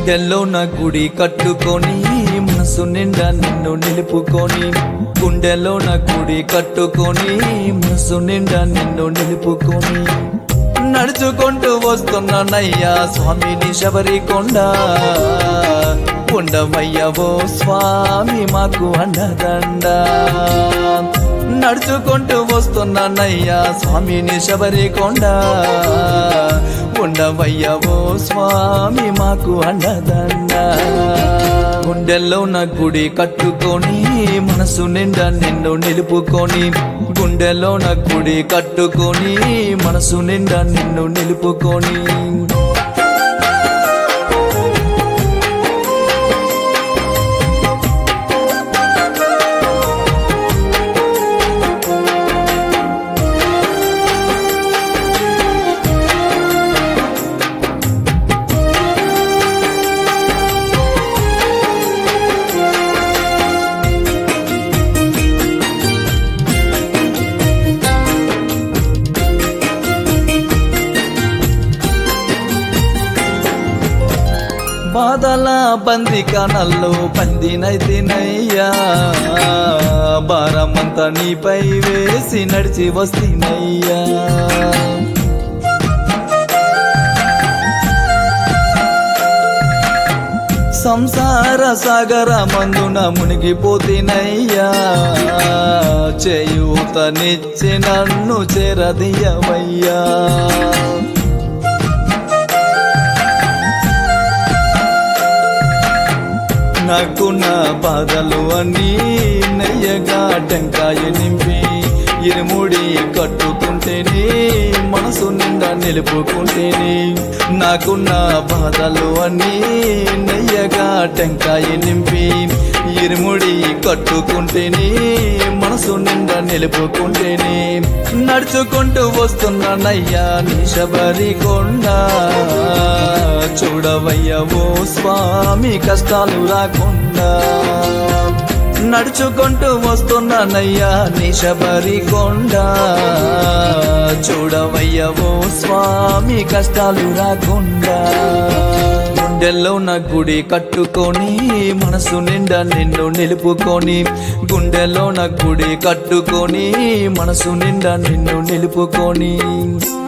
గుండెల్లో నా గుడి కట్టుకొని మనసు నిండా నిన్ను నిలుపుకొని గుండెల్లో నా గుడి కట్టుకొని మనసు నిండా నిన్ను నిలుపుకొని నడుచుకుంటూ వస్తున్నానయ్యా స్వామిని శబరికొండ ఉండవయ్యవో స్వామి మాకు అండదండ నడుచుకుంటూ వస్తున్నానయ్యా స్వామిని శబరికొండ ఉండవయ్యవో స్వామి మాకు అండదండ గుండెల్లో నా గుడి కట్టుకొని మనసు నిండా నిన్ను నిలుపుకొని గుండెల్లో నా గుడి కట్టుకొని మనసు నిండా నిన్ను నిలుపుకొని బాధల బంది కనల్లో పందినైతినయ్యా భారమంతా నీపై వేసి నడిచి వస్తున్నయ్యా సంసార సాగర మందున మునిగిపోతినయ్యా చేయూతనిచ్చి నన్ను చేరదీయవయ్యా నాకున్న బాధలు అన్నీ నెయ్యగా టెంకాయ నింపి ఇరుముడి కట్టుకుంటేనే మనసు నిండా నిలుపుకుంటేనే నాకున్న బాధలు అన్నీ నెయ్యగా టెంకాయ నింపి ఇరుముడి కట్టుకుంటేనే మనసు నిండా నిలుపుకుంటేనే నడుచుకుంటూ వస్తున్నానయ్యా నీ శబరి కొండ చూడవయ్యవో స్వామి కష్టాలు రాకుండా నడుచుకుంటూ వస్తున్నానయ్యా నీ శబరి కొండ చూడవయ్యవో స్వామి కష్టాలు రాకుండా గుండెల్లో నా గుడి కట్టుకొని మనసు నిండా నిన్ను నిలుపుకొని గుండెల్లో నా గుడి కట్టుకొని మనసు నిండా నిన్ను నిలుపుకొని